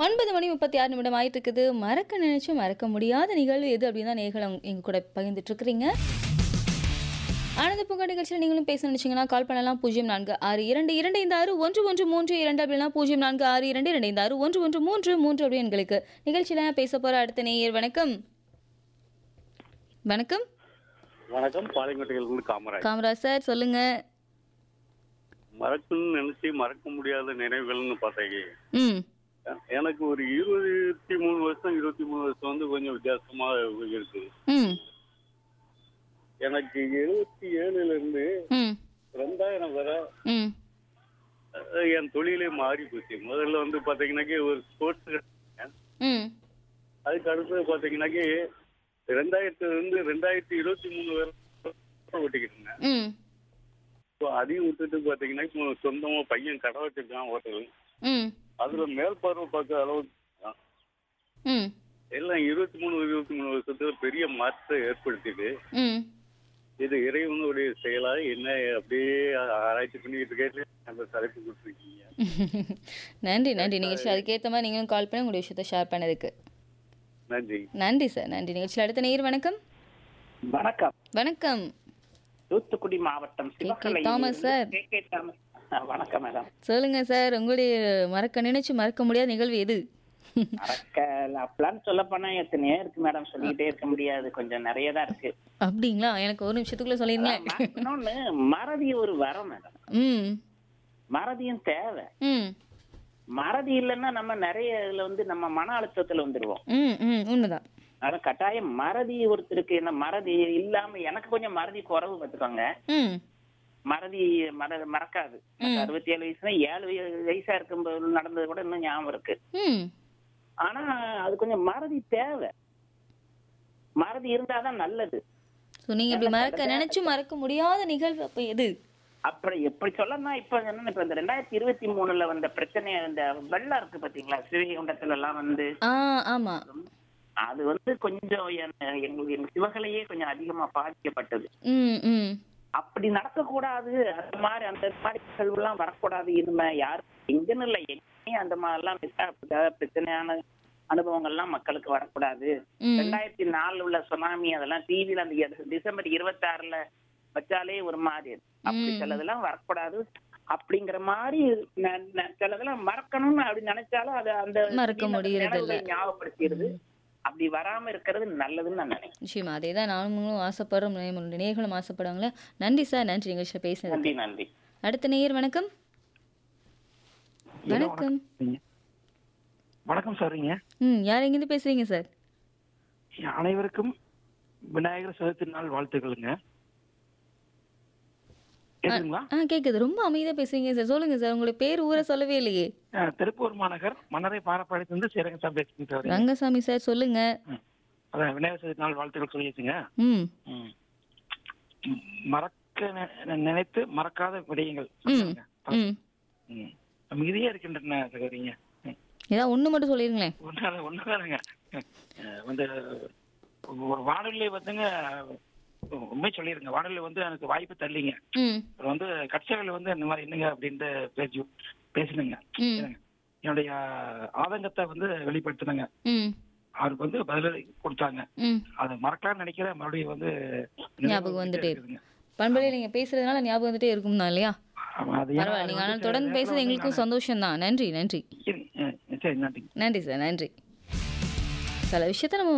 ஒன்பது மணி முப்பத்தி ஆறு நிமிடம் ஆயிட்டு இருக்குது மறக்க நினைச்சு மறக்க முடியாத நிகழ்வு எது அப்படின்னு தான் நேர்கள் எங்க கூட பகிர்ந்துட்டு இருக்கிறீங்க ஆனந்த பூங்கா நிகழ்ச்சியில் நீங்களும் பேச நினைச்சீங்கன்னா கால் பண்ணலாம் பூஜ்ஜியம் நான்கு ஆறு இரண்டு இரண்டு ஐந்து ஆறு ஒன்று ஒன்று மூன்று இரண்டு அப்படின்னா பூஜ்ஜியம் நான்கு ஆறு இரண்டு இரண்டு ஐந்து ஆறு ஒன்று ஒன்று மூன்று மூன்று அப்படி எங்களுக்கு நிகழ்ச்சியில் பேச போற அடுத்த நேயர் வணக்கம் வணக்கம் வணக்கம் பாளையங்கோட்டையிலிருந்து காமராஜ் காமராஜ் சார் சொல்லுங்க மறக்கணும்னு நினைச்சு மறக்க முடியாத நினைவுகள்னு பார்த்தீங்க ம் எனக்கு ஒரு இருபத்தி மூணு வருஷம் இருபத்தி மூணு வருஷம் வந்து கொஞ்சம் வித்தியாசமா இருக்கு ம் எனக்கு எழுபத்தி ஏழுல இருந்து ம் ரெண்டாயிரம் வரை ம் அஹ், என் தொழிலே மாறி போச்சு முதல்ல வந்து பாத்தீங்கன்னாக்கி ஒரு ஸ்போர்ட்ஸ் ம் அதுக்கு அடுத்தது பாத்தீங்கன்னாக்கி ரெண்டாயிரத்துல இருந்து ரெண்டாயிரத்தி இருபத்தி மூணு வரை ஓட்டிக்கிட்டு இருந்தேன் ம் இப்போ அதையும் விட்டுட்டு பாத்தீங்கன்னா இப்போ சொந்தமா பையன் கடை வச்சிருக்கான் ஹோட்டல் ம் அதுல மேல் பார்வை பார்க்க அளவுக்கு அஹ், ம் எல்லாம் இருபத்தி மூணு இருபத்தி மூணு வருஷத்துல பெரிய மாற்றத்தை ஏற்படுத்திட்டு ம் இது இறைவனுடைய செயலா என்ன அப்படியே ஆராய்ச்சி பண்ணிட்டு கேட்டு அந்த தலைப்பு கொடுத்துருக்கீங்க நன்றி நன்றி நிகழ்ச்சி அதுக்கேற்ற மாதிரி நீங்களும் கால் பண்ணி உங்களுடைய விஷயத்தை ஷேர் பண்ணதுக்கு நன்றி நன்றி சார் நன்றி நிகழ்ச்சியில் அடுத்த நேயர் வணக்கம் வணக்கம் வணக்கம் தூத்துக்குடி மாவட்டம் சிவகலை தாமஸ் சார். தாமஸ் ஆ, வணக்கம் மேடம் சொல்லுங்க சார் உங்களுடைய மறக்க நினைச்சு மறக்க முடியாத நிகழ்வு எது மறக்க அப்பலான்னு சொல்ல போனா எத்தனையோ இருக்கு மேடம் சொல்லிக்கிட்டே இருக்க முடியாது கொஞ்சம் நிறைய தான் இருக்கு அப்படிங்களா எனக்கு ஒரு நிமிஷத்துக்குள்ள சொல்லிருங்களேன் ம- இன்னொன்னு மறதி ஒரு வரம் மேடம் ம் மறதியும் தேவை ம் மறதி இல்லைன்னா நம்ம நிறைய இதுல வந்து நம்ம மன அழுத்தத்துல வந்துருவோம் ம் ம் உண்மைதான் அதான் கட்டாயம் மறதி ஒருத்தருக்கு என்ன மறதி இல்லாம எனக்கு கொஞ்சம் மறதி குறவு பார்த்துக்கோங்க ம் மறதி மற மறக்காது அறுபத்தி ஏழு வயசுல ஏழு வய- வயசா இருக்கும்போது நடந்தது கூட இன்னும் ஞாபகம் இருக்கு ம் ஆனா அது கொஞ்சம் மறதி தேவை மறதி இருந்தாதான் நல்லது ஸோ நீங்கள் இப்படி மறக்க நினைச்சு மறக்க முடியாத நிகழ்வு அப்போ எது அப்படி எப்படி சொல்லணும்னா இப்ப என்னன்னா இப்ப இந்த ரெண்டாயிரத்தி இருபத்தி மூணுல வந்த பிரச்சனை இந்த வெள்ளம் இருக்கு பாத்தீங்களா சிவகண்டத்துல எல்லாம் வந்து ஆ ஆமாம் அது வந்து கொஞ்சம் என்ன- எங்களுக்கு எங்க சிவகலையே கொஞ்சம் அதிகமா பாதிக்கப்பட்டது ம் ம் அப்படி நடக்கக்கூடாது அந்த மாதிரி அந்த மாதிரி நிகழ்வுலாம் வரக்கூடாது இனிமே யாரும் எங்கன்னு இல்லை எங்கேயும் அந்த மாதிரிலாம் மிஸ்ஸா பிரச்சனையான அனுபவங்கள்லாம் மக்களுக்கு வரக்கூடாது ம். ரெண்டாயிரத்தி நாலுல உள்ள சுனாமி அதெல்லாம் டிவில அந்த எ- டிசம்பர் இருபத்தி ஆறுல வச்சாலே ஒரு மாதிரி இருக்கு. அப்படி சிலதெல்லாம் வரக்கூடாது அப்படிங்கிற மாதிரி ந- ந- சிலதெல்லாம் மறக்கணும்னு அப்படி நினைச்சாலும் அது அந்த மறக்க திடீர்னு அந்த முடியறது இல்ல. நினைவுகளை ஞாபகப்படுத்திடுது அப்படி வராம இருக்கிறது நல்லதுன்னு நான் நினைக்கிறேன் நிச்சயமா அதே தான் நானும் ஆசைப்படுறோம் நம்மளுடைய நேர்களும் ஆசைப்படுவாங்களே நன்றி சார் நன்றி நிகழ்ச்சியில் பேசுனது நன்றி நன்றி அடுத்த நேயர் வணக்கம் வணக்கம் வணக்கம் சார்ங்க ம் யார் எங்கேருந்து பேசுறீங்க சார் அனைவருக்கும் விநாயகர் சதுர்த்தி நாள் வாழ்த்துக்களுங்க கேக்குதுங்களா ஆ கேட்குது ரொம்ப அமைதியாக பேசுறீங்க சார் சொல்லுங்க சார் உங்களுடைய பேர் ஊரை சொல்லவே இல்லையே அஹ், திருப்பூர் மாநகர் மன்னரை பாரப்பாளையத்திலிருந்து ஸ்ரீரங்கசாமி பேசிக்கிட்டு வரேன் ரங்கசாமி சார் சொல்லுங்க அதான் விநாயகர் சதுர்த்தி நாள் வாழ்த்துக்கள் சொல்லியாச்சுங்க ம் ம். ம், மறக்க நி- நினைத்து மறக்காத விடயங்கள் ம் ம் ம். மிகுதியே இருக்கின்றன சகோதரிங்க ம். ஏதாவது ஒன்று மட்டும் சொல்லிருங்களேன் ஒண்ணு ஒண்ணுதானுங்க அஹ், வந்து ஒரு வானொலி வந்துங்க உண்மை சொல்லிருங்க வானொலி வந்து எனக்கு வாய்ப்பு தரலிங்க ம் அப்புறம் வந்து கட்சிகள் வந்து இந்த மாதிரி என்னங்க அப்படின்ட்டு பேசி பேசினுங்க ம் என்னுடைய ஆதங்கத்தை வந்து வெளிப்படுத்தினங்க ம் அவருக்கு வந்து பதில் கொடுத்தாங்க ம் அதை மறக்கலாம்னு நினைக்கிறேன் மறுபடியும் வந்து ஞாபகம் வந்துட்டே இருக்குதுங்க. பண்பலையில் நீங்கள் பேசுறதுனால ஞாபகம் வந்துட்டே இருக்கும்னா இல்லையா ஆமா, அது ஏன்னா பரவாயில்ல நீங்கள் ஆனால் வந்து தொடர்ந்து சில பேசுறது நேரத்துல எங்களுக்கும் வந்து சந்தோஷம் தான் நன்றி நன்றி நான் சரி நன்றி நன்றி சார் நன்றி சில விஷயத்த நம்ம